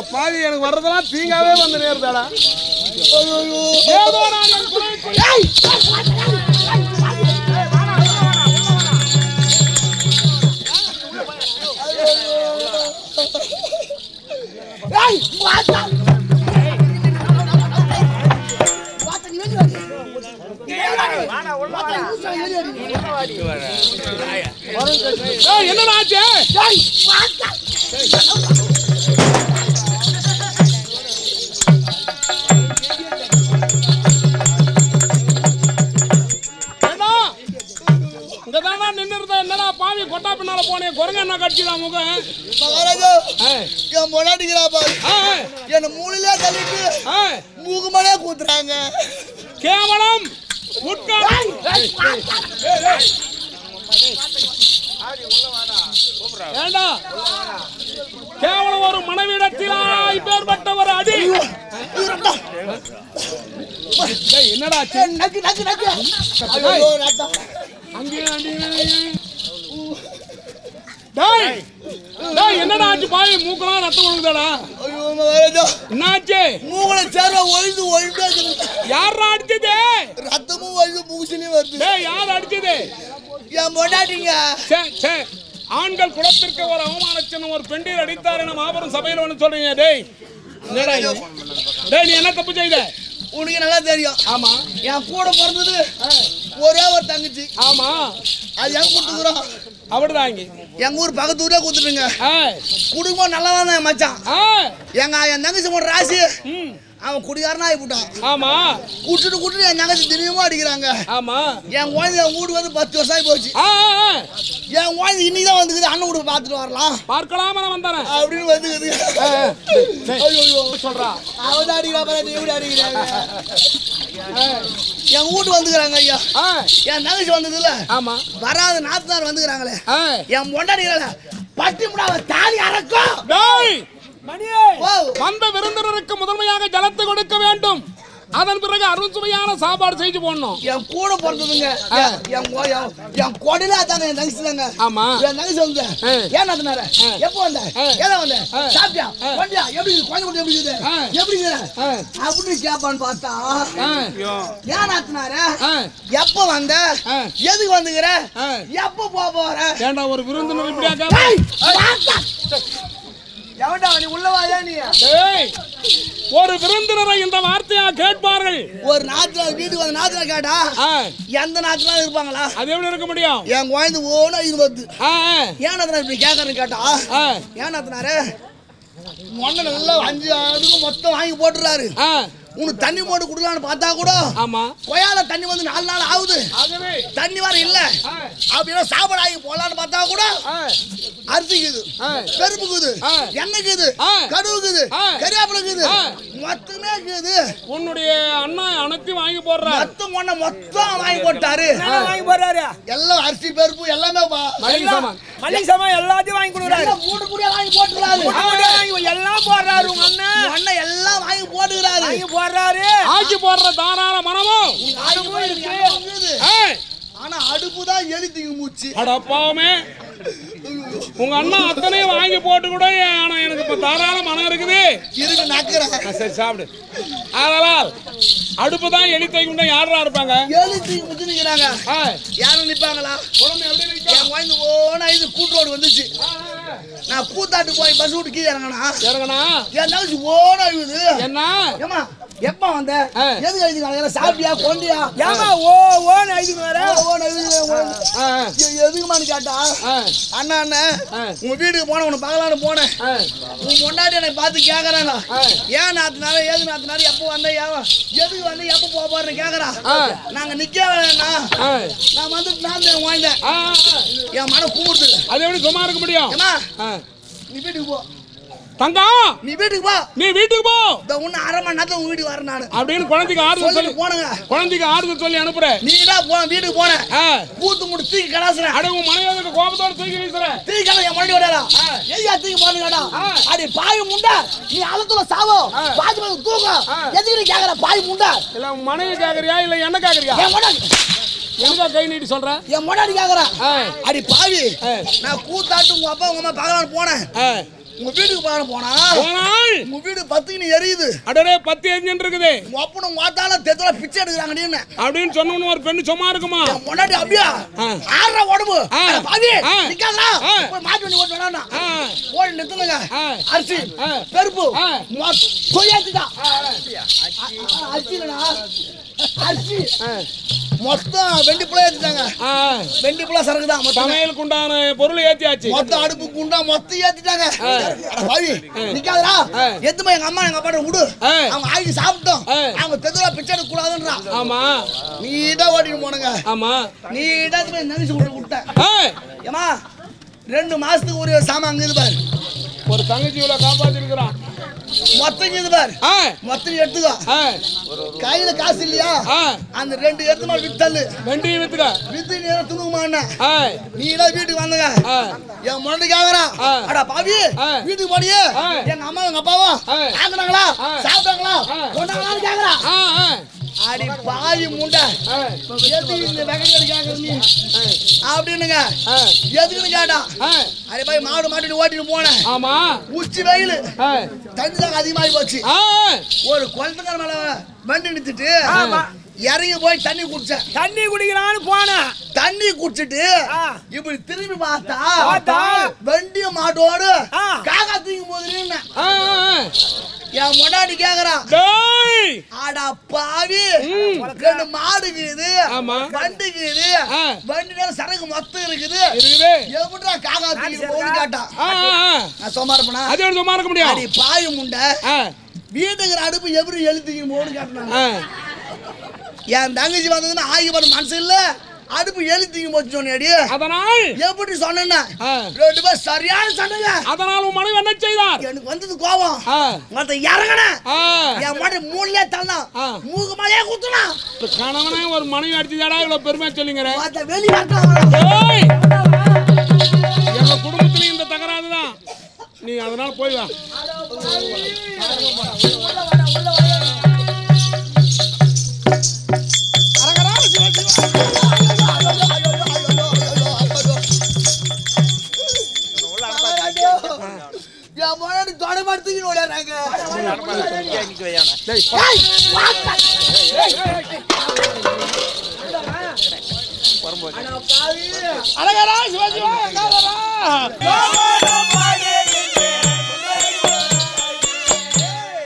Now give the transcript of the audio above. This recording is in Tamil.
பாதி எனக்கு வர்றதெல்லாம் தீங்காவே வந்து நேர்தாடா ஏதோ நான் என் குறை சொல்லி- ஏய், என்னடா ஆச்சு ஏண்டா, இங்கதானா நின்னு இருந்த, என்னடா பாவி கொட்டா பின்னால போனேன் குரங்கு என்ன கடிச்சுதா முகம் மகாராஜா ஏய், என் பொண்டாட்டிக்கிறா பாரு ஏய், என்ன மூலையிலே தள்ளிட்டு ஏய், மூக்குமலே கூத்துறாங்க கேவலம் உட்கார் ஏண்டா கேவலம் ஒரு மனைவிடத்தில் இப்பேற்பட்ட ஒரு அடி டேய், என்னடா ஆச்சு நக்கு நக்கு நக்கு ஐயோ ரத்தம் அங்கேயே அடி டேய் டேய் என்னடா ஆச்சு பாவி மூக்கெல்லாம் ரத்தம் ஒழுகுதாடா ஐயோ மகாராஜா என்னாச்சு மூக்குல சேர்வ ஒழுது ஒழுங்கா இருக்குது யாரா அடிச்சது ரத்தமும் ஒழுது மூசிலையும் வருது டேய் யார் அடிச்சது என் பொண்டாட்டிங்க சே சே ஆண்கள் குலத்திற்கு ஒரு அவமான சின்னம் ஒரு பெண்டீர் அடித்தார் என மாபெரும் சபையில் ஒன்று சொல்றீங்க டேய் என்னடா இது? டேய் நீ என்ன தப்பு செய்த உனக்கு நல்லா தெரியும் ஆமா என் கூட பிறந்தது ஒரே ஒரு தங்கச்சி ஆமா அது எங்க கொடுத்துக்கிறோம் அப்படிதான் இங்க எங்க ஊர் பக்கத்து ஊரே கொடுத்துட்டுங்க ஏய், குடும்பம் நல்லா தான் என் மச்சான் ஏய், எங்க என் தங்கச்சி போன ராசி ம், அவன் குடிகாரனா ஆகிவிட்டான் ஆமா குட்டுட்டு குட்டுட்டு என் தங்கச்சி தினமும் அடிக்கிறாங்க ஆமா என் குழந்தை என் வீடு வந்து பத்து வருஷம் ஆகி போச்சு ஆ, ஆ, ஆ. என் குழந்தை இன்னைக்கு தான் வந்துக்குது அண்ணன் வீடு பார்த்துட்டு வரலாம் பார்க்கலாம் நான் வந்தானே அப்படின்னு வந்துக்குது ஆ, ஆ. டேய், ஐயோ சொல்றா அவன் தான் அடிக்கிறா பாரு நீ எப்படி அடிக்கிறாங்க என் வீட்டு வந்துக்கிறாங்க ஐயா ஆ, என் தங்கச்சி வந்ததுல ஆமா வராத நாத்தனார் வந்துக்கிறாங்களே ஆ. என் பொண்டாடிகள பட்டி முடாவ தாலி அறக்கும் டேய் ஓ வந்த விருந்தினருக்கு முதன்மையாக ஜலத்தை கொடுக்க வேண்டும் அதன் பிறகு அறுசுவையான சாப்பாடு செஞ்சு போடணும் என் கூட பிறந்ததுங்க என் என் கொ- என்- என் கொடையில தாங்க என் தங்கச்சி தாங்க ஆமா என் தங்கச்சி வந்து ஆ. ஏன் நாத்தனார எப்போ வந்த ஆ. ஏதா வந்த ஆ. சாப்பிட்டியா வண்டியா எப்படி இருக்குது? குழந்தை குட்டி எப்படி இருக்குது ஆ. எப்படி இருக்குது ஆ. அப்படின்னு கேட்பான்னு பார்த்தா ஆ, ஏன் நாத்தனார ஆ, எப்ப வந்த ஆ. எதுக்கு வந்துக்கிற ஆ. எப்ப போக போற ஏண்டா ஒரு விருந்தினர் இப்படியா கேப்ப? ஏய், வாத்தா. எவன்டா நீ உள்ள வாயா நீ டேய் ஒரு விருந்தினரை இந்த வார்த்தையா கேட்பார்கள் ஒரு நாத்துல வீட்டுக்கு வந்து நாத்துல கேட்டா ஆ, எந்த நாத்துல இருப்பாங்களா அது எப்படி இருக்க முடியும் என் குழந்தை ஓனா இது வருது ஆ, ஏன் நாத்தனார் இப்படி கேட்கறேன்னு கேட்டா ஆ, ஏன் நாத்தனாரு மொன்ன நல்லா அஞ்சு அதுக்கு மொத்தம் வாங்கி போட்டுறாரு ஆ, உனக்கு தண்ணி போட்டு குடுக்கலான்னு பார்த்தா கூட ஆமா கொயால தண்ணி வந்து நாலு நாள் ஆகுது ஆகவே தண்ணி வர இல்ல ஆ, அப்படின்னா சாப்பாடு ஆகி போலான்னு பார்த்தா கூட ஆ, அரிசிக்குது ஆ. பெருப்புக்குது ஆ. எண்ணெய்க்குது ஆ. கடுவுக்குது ஆ. கறியாப்பிலக்குது ஆ. மொத்தமே இருக்குது உன்னுடைய அண்ணா அனைத்தையும் வாங்கி போடுறார் மொத்தம் ஒண்ண மொத்தம் வாங்கி போட்டாரு வாங்கி போடுறாரு எல்லாம் அரிசி பருப்பு எல்லாமே வா- மளிகை சாமான் மளிகை சாமான் எல்லாத்தையும் வாங்கி கொடுக்குறாரு எல்லாம் மூணு மூடியா வாங்கி போட்டுறாரு அப்படியே வாங்கி எல்லாம் போடுறாரு உங்க அண்ணன் அண்ணன் எல்லாம் வாங்கி போட்டுக்கிறாரு வாங்கி போடுறாரு ஆக்கி போடுற தாராள மனமும் அடுப்பு இருக்குது. ஏய், ஆனா அடுப்பு தான் எழுதிங்க மூச்சு அடப்பாவுமே உங்க அண்ணா அத்தனையும் வாங்கி போட்டு கூட ஆனா எனக்கு இப்ப தாராள மனம் இருக்குது இருக்கு நக்கிறேன் ஆ, சரி சாப்பிடு அதனால் அடுப்பு தான் எலி தைக்குண்டா யாரா இருப்பாங்க எழுதி முச்சு நிக்கிறாங்க ஆ, யாரும் நிப்பாங்களா குழம்பு எப்படி நிக்கும்? என் குழந்தை ஓனா இது கூட்டு ரோடு வந்துச்சு நான் கூத்தாட்டு போய் பஸ் விட்டு கீழே இறங்கினா இறங்குனா என் தங்கச்சி ஓனா இது என்ன ஏமா எப்ப வந்த ஆ. எதுக்கு எழுதினாங்க சாப்பிட்டியா கொண்டியா ஏமா ஓ ஓன்னு எழுதிக்கு வர ஓனா இது ஆ, எதுக்குமான்னு கேட்டா ஆ, அண்ணா அண்ணன் ஆ. உங்க வீட்டுக்கு போன உன்னை பார்க்கலான்னு போனேன் ஆ, உன் முன்னாடி என்னை பார்த்து கேக்குறாங்க ஆ. ஏன் நாத்தினாரு ஏது நாத்தினாரு எப்போ வந்த ஏன் எதுக்கு வந்து எப்போ போக போறேன்னு கேக்குறான் ஆ. நாங்க நிக்க வேணா ஆ, நான் வந்து நான் தான் வாழ்ந்தேன் ஆ, ஆ. என் மனம் கும்பிடுது அது எப்படி சும்மா இருக்க முடியும் ஏமா ஆ. நீ வீட்டுக்கு போ தங்கம் நீ வீட்டுக்கு போ நீ வீட்டுக்கு போ இந்த ஒண்ணு அரை மணி நேரத்துல உங்க வீட்டுக்கு வரேன் நானு அப்படின்னு குழந்தைக்கு ஆறுதல் சொல்லி சொல்லி போனங்க குழந்தைக்கு ஆறுதல் சொல்லி அனுப்புற நீ தான் போ வீட்டுக்கு போன ஆ, கூத்து முடி தூக்கி கடாசுறேன் அட உன் மனைவிக்கு கோபத்தோட தூக்கி வீசுற தூக்கி கடை என் மறுபடியும் விடாடா எய்யா தூக்கி போனுங்கடா ஆ. அடி பாய் முண்டா நீ அலத்துல சாவோ ஆ. பாதி பேர் தூக்கம் ஆ. எதுக்கு நீ கேக்குற பாய் முண்டா இல்ல உன் மனைவி கேக்குறியா இல்ல என்ன கேக்குறியா என் முன்னாடி எதுக்கா கை நீட்டி சொல்ற என் முன்னாடி கேக்குறா ஆ, அடி பாவி ஆ. நான் கூத்தாட்டு உங்க அப்பா உங்க அம்மா பார்க்கலான்னு போனேன் ஆ, உங்க வீட்டுக்கு போன போனா போனால் உங்க வீடு பத்துக்கு எரியுது அடரே பத்து எரிஞ்சுட்டு இருக்குது உங்க அப்பனும் மாத்தால தெத்துல பிச்சை எடுக்கிறாங்க நீன்னு அப்படின்னு சொன்னவனு ஒரு பெண்ணு சும்மா இருக்குமா என் முன்னாடி அப்படியா ஆ. ஆடுற உடம்பு ஆ. அட பாவி ஆ. நிக்காதா ஆ. போய் மாட்டு வண்டி ஓட்டு வேணாம் ஆ, ஓடி நிறுத்துங்க ஆ. அரிசி ஆ. பருப்பு ஆ. கொய்யாச்சுடா அரிசி இல்லடா அரிசி ஆ, மொத்தம் வெண்டி புள்ள ஏத்திட்டாங்க ஆ. வெண்டி புள்ள சரக்கு தான் மொத்தம் சமையலுக்கு உண்டான பொருள் ஏத்தியாச்சு மொத்தம் அடுப்பு குண்டா மொத்தம் ஏத்திட்டாங்க ஆ. அட பாவி நிக்காதடா ஆ. எத்துமா எங்க அம்மா எங்க அப்பா விடு ஆ. அவங்க ஆகி சாப்பிட்டோம் ஆ. அவங்க தெதுவா பிச்சை எடுக்க கூடாதுன்றா ஆமா நீ தான் ஓட்டிட்டு போனுங்க ஆமா நீ தான் போய் நினைச்சு விட்டு விட்ட ஏய், ஏமா ரெண்டு மாசத்துக்கு ஒரு சாமான் அங்க இது பாரு ஒரு தங்கச்சி இவ்வளவு காப்பாத்தி இருக்கிறான் மொத்தம் இங்க இது பாரு மொத்தம் எடுத்துக்கோ கையில காசு இல்லையா அந்த ரெண்டு எடுத்து மாதிரி வித்தல்லு வெண்டி வித்துக்க வித்து நீ எல்லாம் துணுக்குமா ஏய், நீ தான் வீட்டுக்கு வந்துங்க ஆ. என் முன்னாடி கேக்குறான் ஆ. அடா பாவி ஆ. வீட்டுக்கு போனியே ஆ. எங்க அம்மா எங்க அப்பாவும் ஆ. ஆக்குனாங்களா ஆ. சாப்பிட்டாங்களா ஆ. கொண்டாங்களான்னு கேக்குறான் ஆ, ஆ, அடி பாவி முண்டை ஆ, எதுக்கு இந்த வெகைகள் கேக்குற நீ அப்படின்னுங்க ஆ, எதுக்குன்னு கேட்டான் ஆ. அடி பாய் மாடு மாட்டிட்டு ஓட்டிட்டு போனேன் ஆமா உச்சி வெயில் ஆ, தண்ணி தான் அதிகமாகி போச்சு ஆ, ஒரு குளத்துக்கார மேல வண்டி நிறுத்திட்டு ஆமா. இறங்கி போய் தண்ணி குடிச்சேன் தண்ணி குடிக்கலான்னு போனேன் தண்ணி குடிச்சிட்டு ஆ. இப்படி திரும்பி பார்த்தா பார்த்தா? வண்டிய மாட்டோடு ஆ. காக்கா தூக்கி போதுன்னு ஆ, ஆ. என் முன்னாடி கேக்குறான் டேய், ஆடா பாவி ம். ரெண்டு மாடுக்கு இது ஆமா. வண்டிக்கு இது ஆ. வண்டி நேரம் சரக்கு மொத்தம் இருக்குது இருக்குது எப்படிடா காக்கா தூக்கி போகுதுன்னு கேட்டான் ஆ, ஆ, ஆ. நான் சும்மா இருப்பேனா அது ஒரு சும்மா இருக்க முடியும் அடி பாவி முண்டை ஆ, வீட்டுக்கு அடுப்பு எப்படி எழுத்துக்கு போகணும்னு கேட்டான் ஆ. என் தங்கச்சி வந்ததுன்னா ஆகி பண்ண மனசு இல்ல அடுப்பு எழுத்திங்க போச்சு சொன்னேடி அதனால் எப்படி சொன்னேன்னா ஆ, ரெண்டு பேர் சரியான சண்டைங்க அதனால் உன் மனைவி என்ன செய்தார் எனக்கு வந்தது கோபம் ஆ, மத்த இறங்கன ஆ. என் மாட்டி மூணுலயே தள்ளான் ஆ. மூக்கு மேலேயே குத்துனா இப்ப கணவனே ஒரு மனைவி அடிச்சதாடா இவ்வளவு பெருமையா சொல்லிங்கிற மத்த வெளி காட்டுறான் டேய், எங்க குடும்பத்திலயும் இந்த தகராறு தான் நீ அதனால போய் வா என் முன்னாடி தொடமாடுத்துக்கு ஓடுறாங்க டேய், அழகரா சிவாஜி வா